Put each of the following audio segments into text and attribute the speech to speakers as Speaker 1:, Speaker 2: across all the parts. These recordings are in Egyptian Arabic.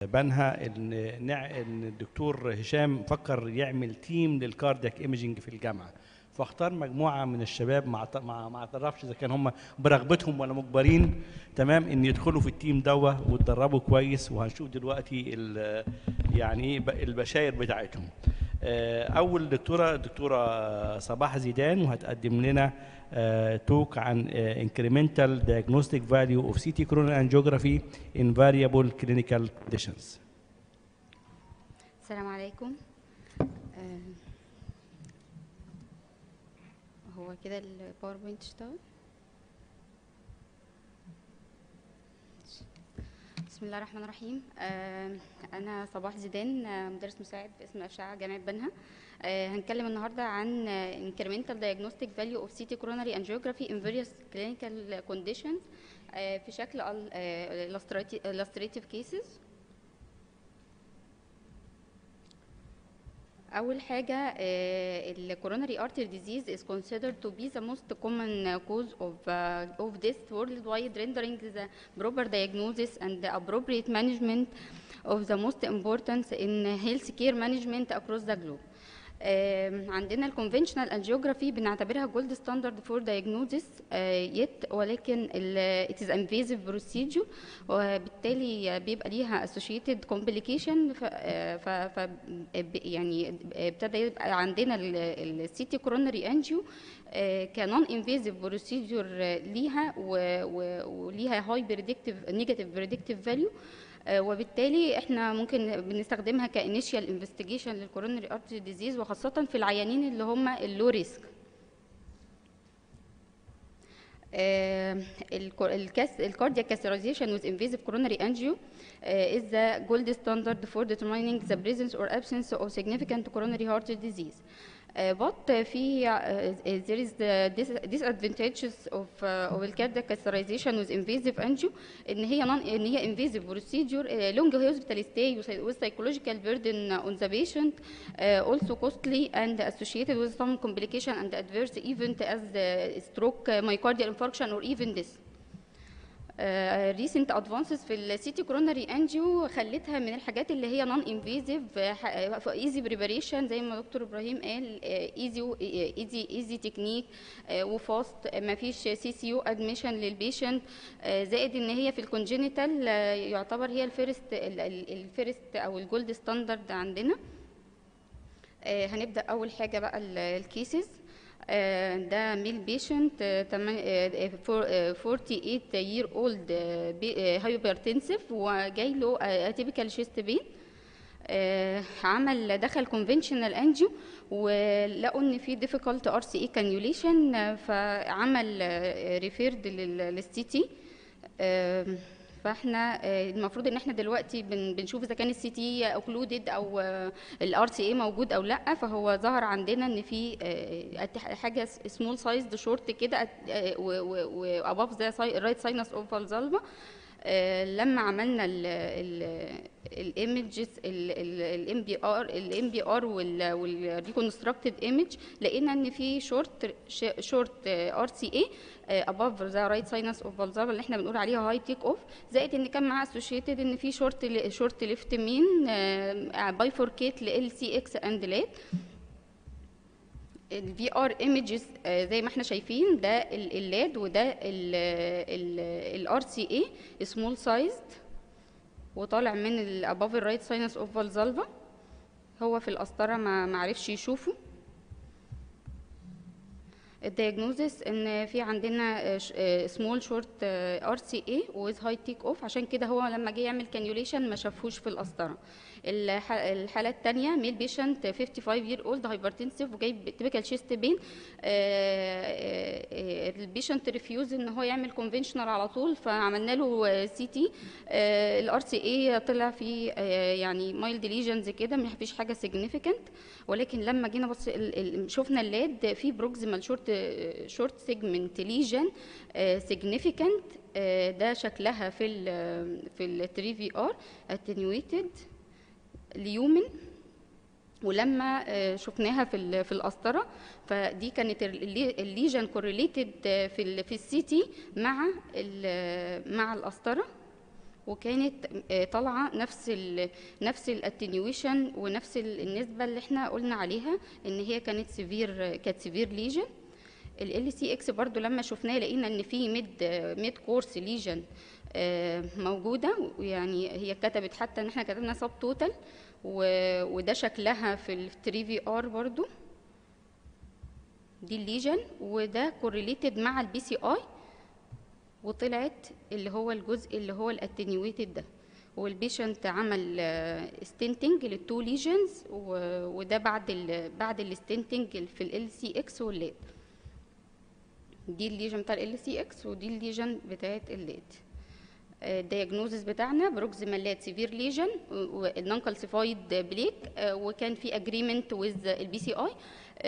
Speaker 1: بنها ان نع- ان الدكتور هشام فكر يعمل تيم للكاردياك ايمجنج في الجامعه فاختار مجموعه من الشباب ما اعت- ما ما اعترفش اذا كان هم برغبتهم ولا مجبرين تمام ان يدخلوا في التيم دوه واتدربوا كويس وهنشوف دلوقتي ال- يعني ايه ب- البشاير بتاعتهم آه، اول دكتوره دكتوره صباح زيدان وهتقدم لنا آه، توك عن آه، incremental diagnostic value of CT coronary angiography in variable clinical conditions
Speaker 2: السلام عليكم آه، هو كده الباوربوينت اشتغل بسم الله الرحمن الرحيم آه، انا صباح زيدان آه، مدرس مساعد باسم اشعه جامعه بنها آه، هنتكلم النهارده عن آه، incremental diagnostic value of CT coronary angiography in various clinical conditions آه، في شكل ال- آه، illustrati- illustrative cases اول حاجه الكوروناري artery disease is considered to be the most common uh, cause of uh, of death worldwide rendering the proper diagnosis and the appropriate management of the most importance in healthcare management across the globe آم، عندنا الكونفنشنال انجيوجرافي بنعتبرها جولد ستاندرد فور دايجنوزيس يت ولكن ات از انفيزيف بروسيجر وبالتالي بيبقى ليها اسوشيتد كومبليكيشن ف ف ف ب- يعني ابتدى يبقى عندنا السي تي كورونري انجيو كنون انفيزيف بروسيجر ليها و- و- وليها هاي بريدكتيف نيجاتيف بريدكتيف فاليو آه، وبالتالي احنا ممكن بنستخدمها كانيشيال انفستيجيشن للكورونري ارتري ديزيز وخاصه في العيانين اللي هم اللو ريسك الكاردياك catheterization with invasive coronary angio uh, is the gold standard for determining the presence or absence of significant coronary heart disease. Uh, but uh, في uh, there is the dis- disadvantages of uh, of الكاردياك catheterization with invasive angio ان هي non ان هي invasive procedure uh, long hospital stay with- with psychological burden on the patient uh, also costly and associated with some complication and adverse event as uh, stroke uh, myocardial infarction or even death ريسنت ادفانسز في السيتي كوروناري انجيو خلتها من الحاجات اللي هي نون انفيزيف ايزي بريباريشن زي ما دكتور ابراهيم قال ايزي ايزي ايزي تكنيك وفاست ما فيش سي سي يو ادميشن للبيشنت زائد ان هي في الكونجينيتال يعتبر هي الفيرست الفيرست او الجولد ستاندرد عندنا آه، هنبدا اول حاجه بقى الكيسز ده ميل بيشنت 48 يير اولد هايبرتنسيف وجاي له اتيبيكال شيست بين عمل دخل كونفنشنال انجيو ولقوا ان في ديفيكولت ار سي اي كانيوليشن فعمل ريفيرد للسي تي فاحنا آه، المفروض ان احنا دلوقتي بن- بنشوف اذا كان السي تي اوكلودد او الار سي اي موجود او لا فهو ظهر عندنا ان في آه، أت- حاجه سمول سايزد شورت كده واباف ذا رايت ساينس اوف فالزالفا لما عملنا الايمجز الام بي ار الام بي ار والريكونستراكتد ايمج لقينا ان في شورت شورت ار سي اي اباف ذا رايت ساينس اوف فالزالفا اللي احنا بنقول عليها هاي تيك اوف زائد ان كان معاه اسوشيتد ان في شورت شورت ليفت مين بايفوركيت ل سي اكس اند لات الفي ار ايمجز زي ما احنا شايفين ده ال- اللاد وده الار سي اي سمول سايزد وطالع من الاباف الرايت ساينس اوف فالزالفا هو في القسطره ما معرفش يشوفه الدياجنوزس ان في عندنا سمول شورت ار سي اي ويز هاي تيك اوف عشان كده هو لما جه يعمل كانيوليشن ما شافوش في القسطره الح- الحاله الثانيه ميل بيشنت 55 يير اولد هايبرتنسيف وجايب تيبيكال شيست بين البيشنت ريفيوز ان هو يعمل كونفنشنال على طول فعملنا له سي تي الار سي اي طلع فيه آه، يعني مايلد ليجنز كده ما فيش حاجه سيجنيفيكانت ولكن لما جينا بص ال- ال- شفنا اللاد في بروكسيمال شورت شورت سيجمنت ليجن سيجنيفيكانت ده شكلها في ال في التري في ار اتنيويتد ليومن ولما آه، شفناها في ال- في القسطره فدي كانت ال- الليجن كورليتد في ال في السي تي مع ال- مع القسطره وكانت آه، طالعه نفس ال نفس الاتنيويشن ونفس ال- النسبه اللي احنا قلنا عليها ان هي كانت سيفير كانت سيفير ليجن ال سي اكس برضو لما شفناه لقينا ان في ميد ميد كورس ليجن موجوده ويعني هي كتبت حتى ان احنا كتبنا سب توتال وده شكلها في ال 3 في ار برضو دي الليجن وده كورليتد مع البي سي اي وطلعت اللي هو الجزء اللي هو الاتنيويتد ده والبيشنت عمل ستنتنج للتو ليجنز وده بعد ال بعد الستنتنج في ال سي اكس والليد دي الليجن بتاع ال سي اكس ودي الليجن بتاعت الليد الدياجنوزس بتاعنا بروكسيمال لات سيفير ليجن والنون كالسيفايد بليك وكان في اجريمنت ويز البي سي اي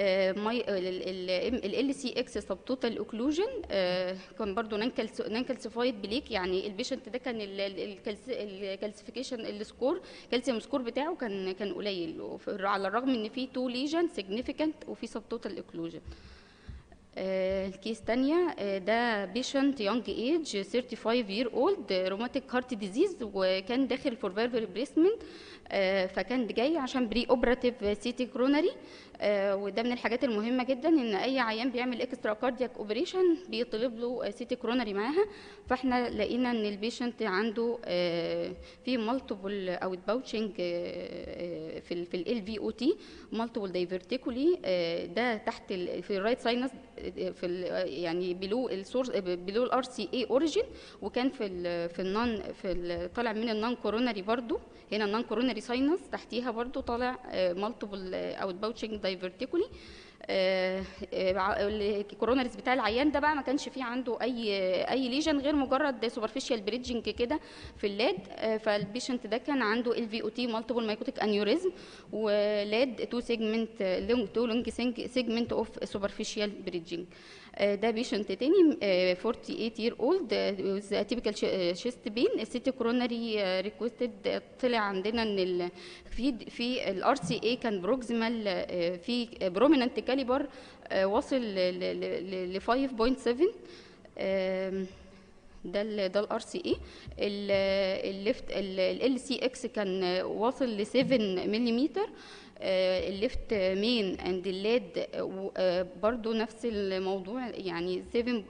Speaker 2: ال سي اكس سب توتال اوكلوجن كان برضو نون كالسيفايد بليك يعني البيشنت ده كان الكالسيفيكيشن السكور كالسيوم سكور بتاعه كان كان قليل وف- على الرغم ان في تو ليجن سيجنيفيكانت وفي سب توتال اوكلوجن آه، الكيس تانية آه، ده بيشنت يونج ايج 35 يير اولد روماتيك هارت ديزيز وكان داخل فور فالف ريبليسمنت فكان جاي عشان بري اوبراتيف سيتي كرونري وده من الحاجات المهمه جدا ان اي عيان بيعمل اكسترا كاردياك اوبريشن بيطلب له سيتي كرونري معاها فاحنا لقينا ان البيشنت عنده آه، في مالتيبل او باوتشنج في ال في ال في او تي مالتيبل دايفرتيكولي ده تحت ال في الرايت ساينس في ال يعني بلو السورس بلو الار سي اي اوريجين وكان في ال في النون في ال طالع من النون كورونري برضو هنا النون كورونري ساينس تحتيها برضو طالع مالتيبل او باوتشنج دايفرتيكولي الكوروناريز بتاع العيان ده بقى ما كانش فيه عنده اي اي ليجن غير مجرد سوبرفيشال بريدجنج كده في اللاد آه، فالبيشنت ده كان عنده ال في او تي مالتيبل مايكوتيك انيوريزم ولاد تو سيجمنت تو لونج سيجمنت اوف سوبرفيشال بريدجنج ده بيشنت تاني آه، 48 يير اولد وذ تيبيكال شيست بين السيتي كوروناري ريكوستد طلع عندنا ان ال في في الار سي اي كان بروكسيمال في بروميننت كاليبر واصل ل 5.7 آم، ده ال ده الار سي اي الليفت ال سي اكس كان واصل ل 7 ملم الليفت مين اند اللاد برضو نفس الموضوع يعني 7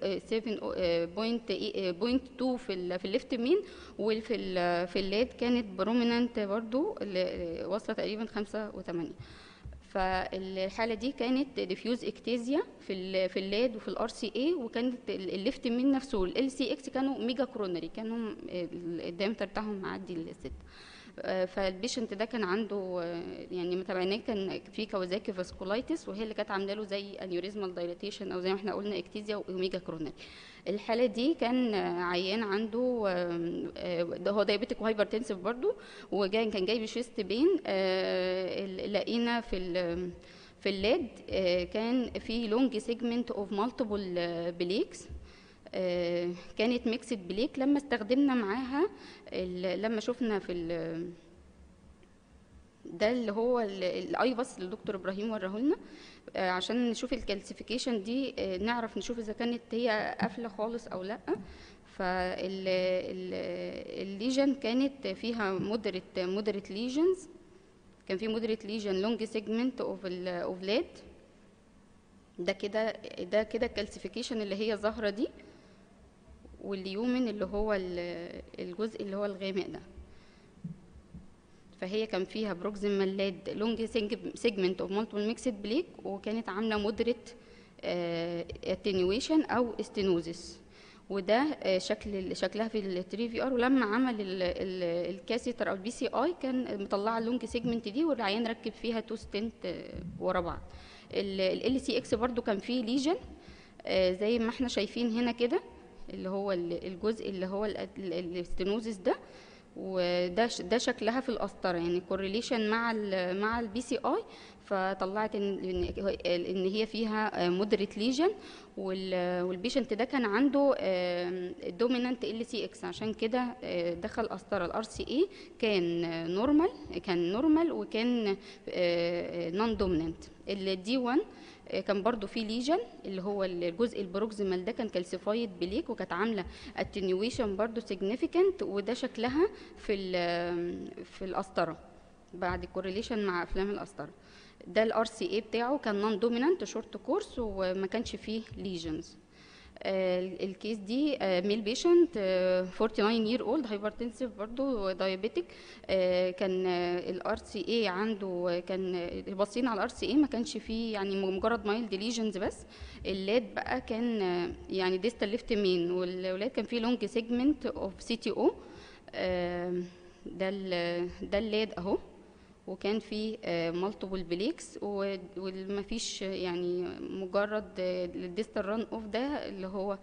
Speaker 2: 7.2 في ال في الليفت مين وفي ال في اللاد كانت بروميننت برضو اللي واصله تقريبا 5 و8 فالحاله دي كانت ديفيوز اكتيزيا في ال في اللاد وفي الار سي اي وكانت ال- الليفت مين نفسه ال سي اكس كانوا ميجا كرونري كانوا الدايمتر بتاعهم معدي الست آه، فالبيشنت ده كان عنده آه، يعني متابعناه كان في كوازاكي فاسكولايتس وهي اللي كانت عامله له زي انيوريزمال دايليتيشن او زي ما احنا قلنا اكتيزيا واوميجا كرونري الحاله دي كان آه، عيان عنده آم، آه، ده هو دايابيتيك وهايبرتنسيف برضو وجاي كان جاي بشيست بين آه، ال- لقينا في ال- في اللاد آه، كان في لونج سيجمنت اوف مالتيبل بليكس آه، كانت ميكسد بليك لما استخدمنا معاها ال- لما شفنا في ال- ده اللي هو ال- الايفاس اللي الدكتور ابراهيم وراه لنا آه، عشان نشوف الكالسيفيكيشن دي آه، نعرف نشوف اذا كانت هي قافله خالص او لا فالليجن كانت فيها مودريت مودريت ليجنز كان في مودريت ليجن لونج سيجمنت اوف اوف ليد ده كده ده كده الكالسيفيكيشن اللي هي ظاهره دي واليومن اللي هو ال- الجزء اللي هو الغامق ده فهي كان فيها بروكسيمال لاد لونج سيجمنت اوف مالتيبل ميكسد بليك وكانت عامله مودريت اتنيويشن او استينوزيس وده آه، شكل شكلها في التري في ار ولما عمل ال- ال- الكاسيتر او البي سي اي كان مطلعه اللونج سيجمنت دي والعيان ركب فيها تو ستنت ورا بعض ال سي اكس برضو كان فيه ليجن زي ما احنا شايفين هنا كده اللي هو ال- الجزء اللي هو الاستينوزيس ده وده ش- ده شكلها في القسطره يعني كورليشن مع ال مع البي سي اي فطلعت ان إن- ان هي فيها مودريت ليجن والبيشنت ده كان عنده دومينانت ال سي اكس عشان كده آه، دخل قسطره الار سي اي كان نورمال كان نورمال وكان نون دومينانت الدي 1 آه، كان برضو في ليجن اللي هو الجزء البروكسيمال ده كان كالسيفايد بليك وكانت عامله اتنيويشن برضو سيجنيفيكانت وده شكلها في ال- في القسطره بعد الكورليشن مع افلام القسطره ده الار سي اي بتاعه كان نون دومينانت شورت كورس وما كانش فيه ليجنز الكيس دي ميل بيشنت 49 يير اولد هايبرتنسيف برضو دايابيتك كان الار سي اي عنده كان آه، بصينا على الار سي اي ما كانش فيه يعني مجرد مايلد ليجنز بس اللاد بقى كان آه، يعني ديستال ليفت مين والولاد كان فيه لونج سيجمنت اوف سي تي او ده ال- ده اللاد اهو وكان في مالتيبل بليكس ومفيش يعني مجرد الديستال ران اوف ده اللي هو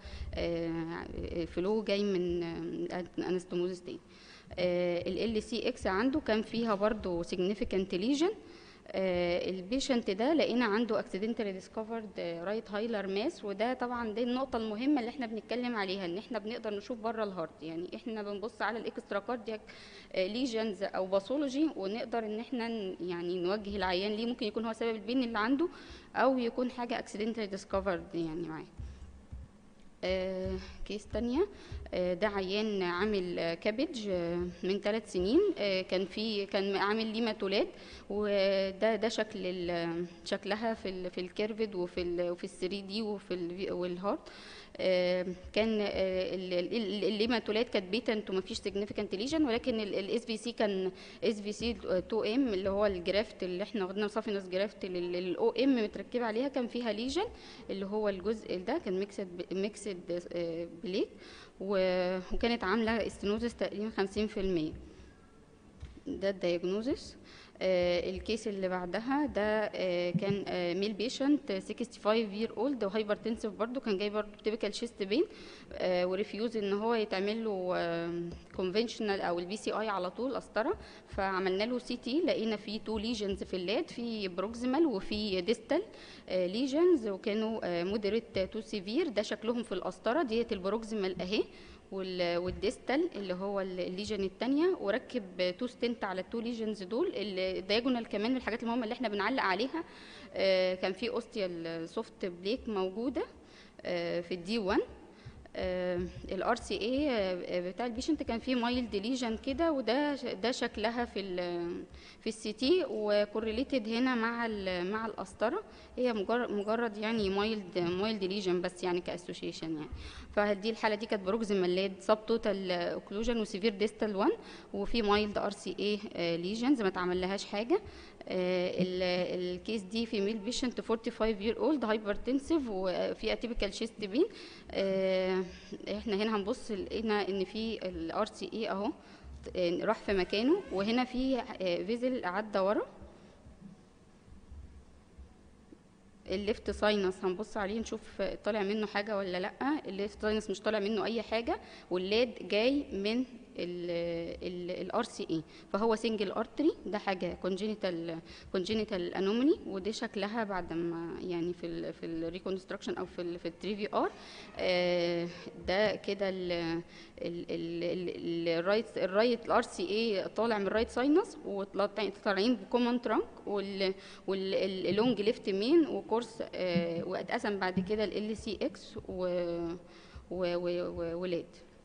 Speaker 2: فلو جاي من انستموزس تاني ال سي اكس عنده كان فيها برضو significant lesion البيشنت ده لقينا عنده اكسيدنتالي ديسكفرد رايت هايلر ماس وده طبعا دي النقطه المهمه اللي احنا بنتكلم عليها ان احنا بنقدر نشوف بره الهارت يعني احنا بنبص على الاكسترا كاردياك ليجنز او باثولوجي ونقدر ان احنا ن- يعني نوجه العيان ليه ممكن يكون هو سبب البين اللي عنده او يكون حاجه اكسيدنتالي ديسكفرد يعني معاه آه، كيس تانية آه، ده عيان عامل آه، كابج آه، من ثلاث سنين آه، كان في كان عامل ليماتولات وده ده شكل ال- شكلها في ال في الكيرفد وفي ال وفي الثري دي وفي ال والهارت آه، كان آه، ال- ال- ال- الليماتولات كانت بيتنت وما فيش سيجنيفيكانت ليجن ولكن الاس في سي كان اس في سي 2 ام اللي هو الجرافت اللي احنا واخدينه صافينس جرافت للاو ام متركبه عليها كان فيها ليجن اللي هو الجزء ده كان ميكسد ميكسد بليك و- وكانت عامله استنوزس تقريبا 50% ده الدايجنوزس آه الكيس اللي بعدها ده آه كان آه ميل بيشنت 65 يير اولد وهايبرتنسيف برضو كان جاي برضو تيبيكال شيست بين آه وريفيوز ان هو يتعمل له كونفنشنال او البي سي اي على طول قسطره فعملنا له سي تي لقينا فيه تو ليجنز في اللاد في بروكسيمال وفي ديستال ليجنز وكانوا مودريت تو سيفير ده شكلهم في القسطره ديت البروكسيمال اهي وال- والديستال اللي هو ال- الليجن الثانيه وركب تو ستنت على التو ليجنز دول الدايجونال كمان من الحاجات المهمه اللي احنا بنعلق عليها آه، كان في اوستيال سوفت بليك موجوده آه، في الدي 1 الار سي اي بتاع البيشنت كان فيه مايلد ليجن كده وده ش- ده شكلها في ال في السي تي وكورليتد هنا مع ال مع القسطره هي مجرد مجرد يعني مايلد مايلد ليجن بس يعني كاسوشيشن يعني فدي الحاله دي كانت بروكسيمال ليد سب توتال اوكلوجن وسيفير ديستال 1 وفي مايلد ار سي اي ليجنز ما اتعملهاش حاجه آه، ال- الكيس دي في ميل بيشنت 45 يير اولد هايبرتنسيف وفي اتيبيكال شيست بين آه، احنا هنا هنبص لقينا ان في الار سي اي اهو آه، راح في مكانه وهنا في آه، فيزل عدى ورا الليفت ساينس هنبص عليه نشوف طالع منه حاجه ولا لا الليفت ساينس مش طالع منه اي حاجه واللاد جاي من الار سي اي فهو سنجل ارتري ده حاجه كونجينيتال كونجينيتال انومالي ودي شكلها بعد ما يعني في ال في الريكونستراكشن او في ال في التري في ار ده كده الرايت الرايت الار سي اي طالع من الرايت ساينس وطالعين بكومن ترانك واللونج ليفت مين وكورس آه، واتقسم بعد كده ال سي اكس ولاد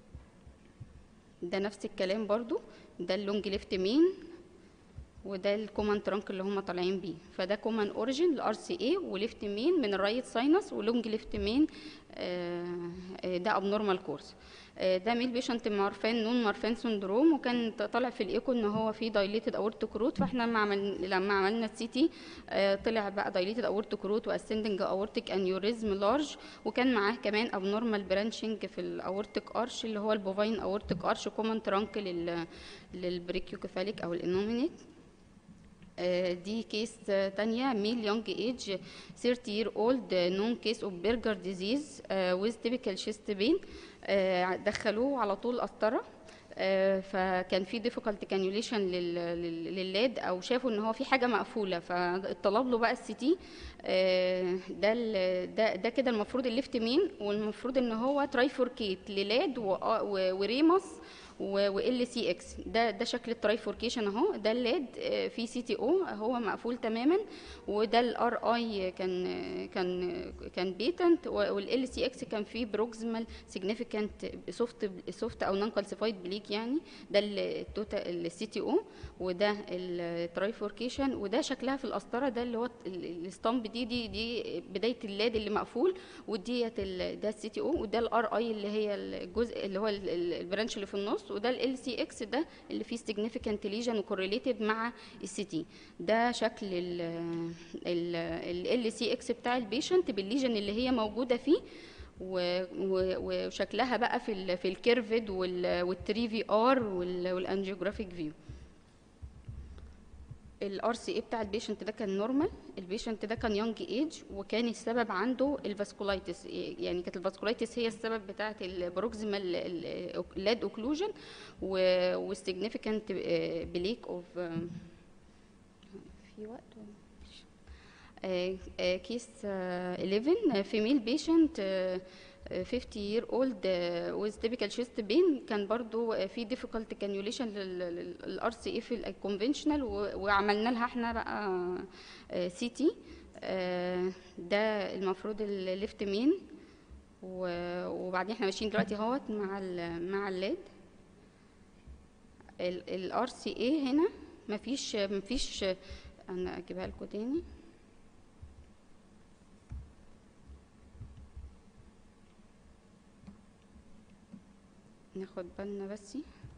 Speaker 2: ده نفس الكلام برضو ده اللونج ليفت مين وده الكومن ترانك اللي هم طالعين بيه فده كومن اوريجين الار سي اي وليفت مين من الرايت ساينس ولونج ليفت مين ده ابنورمال كورس ده ميل بيشنت مارفان نون مارفان سندروم وكان طالع في الايكو ان هو في دايليتد اورتيك روت فاحنا لما عمل لما عملنا السي تي طلع بقى دايليتد اورتيك روت واسندنج اورتيك انيوريزم لارج وكان معاه كمان ابنورمال برانشنج في الاورتيك ارش اللي هو البوفاين اورتيك ارش كومن ترانك لل للبريكيوكيفاليك او الانومينيت آه، دي كيس آه، تانية ميل يونج ايج 30 year old نون كيس اوف برجر ديزيز with typical chest pain آه، دخلوه على طول قسطرة آه، فكان في difficult cannulation لل- لل- لللاد او شافوا ان هو في حاجه مقفوله فاتطلب له بقى السي تي ده ال- ده ده كده المفروض الليفت مين والمفروض ان هو ترايفوركيت للاد و- و- وريموس وال سي اكس ده ده شكل الترايفوركيشن اهو ده الليد آه، في سي تي او هو مقفول تماما وده الار اي كان كان كان بيتنت والال سي اكس كان فيه بروكسيمال سيجنيفيكانت سوفت سوفت او نون كالسيفايد بليك يعني ده التوتال السي تي او وده الترايفوركيشن وده شكلها في القسطره ده اللي هو الستامب دي دي دي بدايه اللاد اللي مقفول وديت ال- ده السي تي او وده الار اي اللي هي الجزء اللي هو ال- ال- البرانش اللي في النص وده ال سي اكس ده اللي فيه significant ليجن وكورليتد مع السي تي ده شكل ال سي اكس بتاع البيشنت بالليجن اللي هي موجوده فيه و- و- وشكلها بقى في ال في الكيرفد والتري في ار والانجيوجرافيك فيو الار سي اي بتاع البيشنت ده كان نورمال البيشنت ده كان يونج ايج وكان السبب عنده الفاسكولايتس يعني كانت الفاسكولايتس هي السبب بتاعه البروكسيمال لاد اوكلوجن والسيجنيفيكانت بليك اوف في وقت ولا مفيش؟ آه، آه، كيس آه، 11 فيميل بيشنت 50 year old uh, with typical chest pain كان برضو آه، في difficult cannulation للار سي اي في الكونفنشنال وعملنا لها احنا بقى سي تي ده المفروض الليفت مين وبعدين احنا ماشيين دلوقتي اهوت مع ال مع الليد الار سي اي هنا مفيش مفيش انا اجيبها لكم تاني ناخد بالنا بس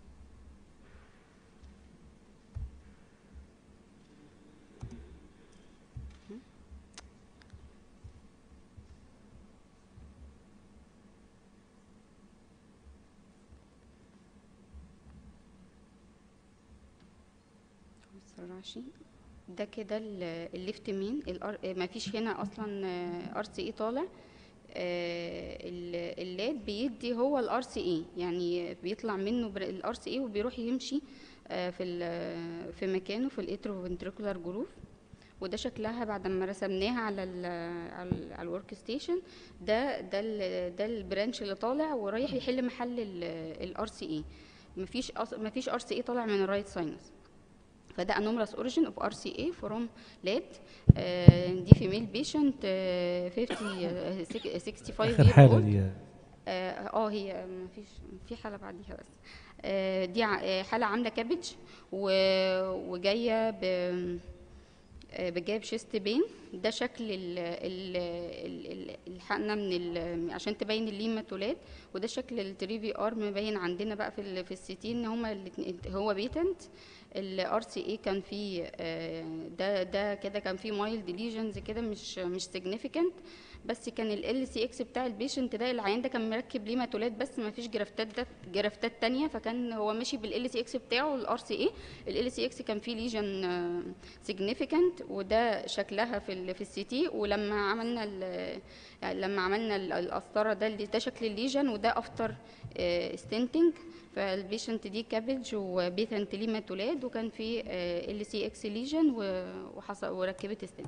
Speaker 2: متسرعش ده كده ال- الليفت مين ما فيش هنا اصلا ار سي اي طالع آه، ال- اللاد بيدي هو الار سي اي يعني بيطلع منه الار سي اي وبيروح يمشي آه، في ال- في مكانه في الاترو فنتريكولار جروف وده شكلها بعد ما رسمناها على ال على, ال- على الورك ستيشن ده ده ال ده البرانش اللي طالع ورايح يحل محل الار سي اي مفيش أص- مفيش ار سي اي طالع من الرايت ساينس فده anomalous origin of RCA from late آه، دي female patient آه، 50 آه، سك- 65
Speaker 1: اخر
Speaker 2: year
Speaker 1: حاله
Speaker 2: old
Speaker 1: دي
Speaker 2: اه آه، هي ما فيش في حاله بعديها بس آه، دي ع- آه، حاله عامله كابج و- وجايه ب آه، بجايب شيست بين ده شكل ال ال ال- ال- الحقنه من ال عشان تبين الليماتولات وده شكل التري في ار مبين عندنا بقى في ال في السيتي ان هما الاتنين هو بيتنت الار سي اي كان فيه آه، ده ده كده كان فيه مايلد ليجنز كده مش مش سيجنيفيكانت بس كان ال سي اكس بتاع البيشنت ده العيان ده كان مركب ليه ماتولات بس ما فيش جرافتات ده جرافتات تانية فكان هو ماشي بالال سي اكس بتاعه الار سي اي ال سي اكس كان فيه ليجن سيجنيفيكانت وده شكلها في ال في السي تي ولما عملنا ال- يعني لما عملنا ال- القسطره ده اللي- ده شكل الليجن وده افتر ستنتنج فالبيشنت دي كابج وبيتنت ليه ماتولاد وكان في ال سي اكس ليجن وحصل وركبت ستنت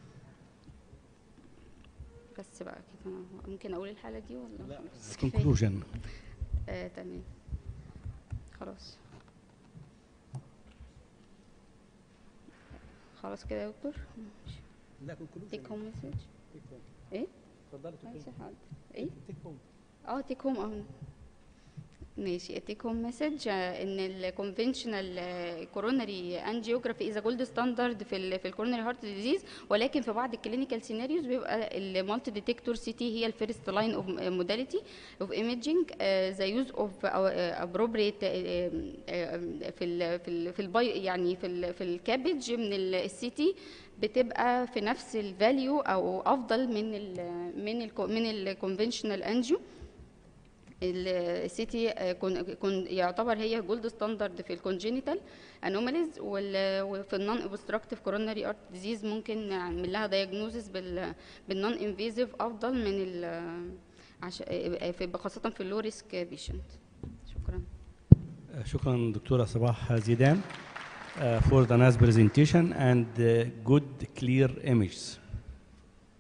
Speaker 2: بس بقى كده أنا ممكن اقول الحاله دي ولا
Speaker 1: لا
Speaker 2: خلاص كفاية؟
Speaker 1: كونكلوجن
Speaker 2: آه تمام خلاص خلاص كده يا دكتور
Speaker 1: لا كونكلوجن
Speaker 2: تيك هوم مسج ايه
Speaker 1: اتفضلي
Speaker 2: ماشي حاضر ايه
Speaker 1: تيك هوم
Speaker 2: اه تيك هوم اه ماشي التيك هوم مسج ان الكونفنشنال كوروناري انجيوجرافي از جولد ستاندرد في ال في الكوروناري هارت ديزيز ولكن في بعض الكلينيكال سيناريوز بيبقى المالتي ديتكتور سي تي هي الفيرست لاين اوف موداليتي اوف ايميجينج ذا يوز اوف ابروبريت في ال في ال في الباي يعني في ال في الكابج من السي تي بتبقى في نفس الفاليو او افضل من ال من ال من الكونفنشنال انجيو السيتي يعتبر هي جولد ستاندرد في الكونجينيتال انوماليز وفي النون اوبستراكتيف كوروناري ارت ديزيز ممكن نعمل لها دايجنوزس بالنون انفيزيف افضل من ال عش... في خاصه في اللو ريسك بيشنت شكرا
Speaker 1: شكرا دكتورة صباح زيدان uh, for the nice presentation and uh, good clear images.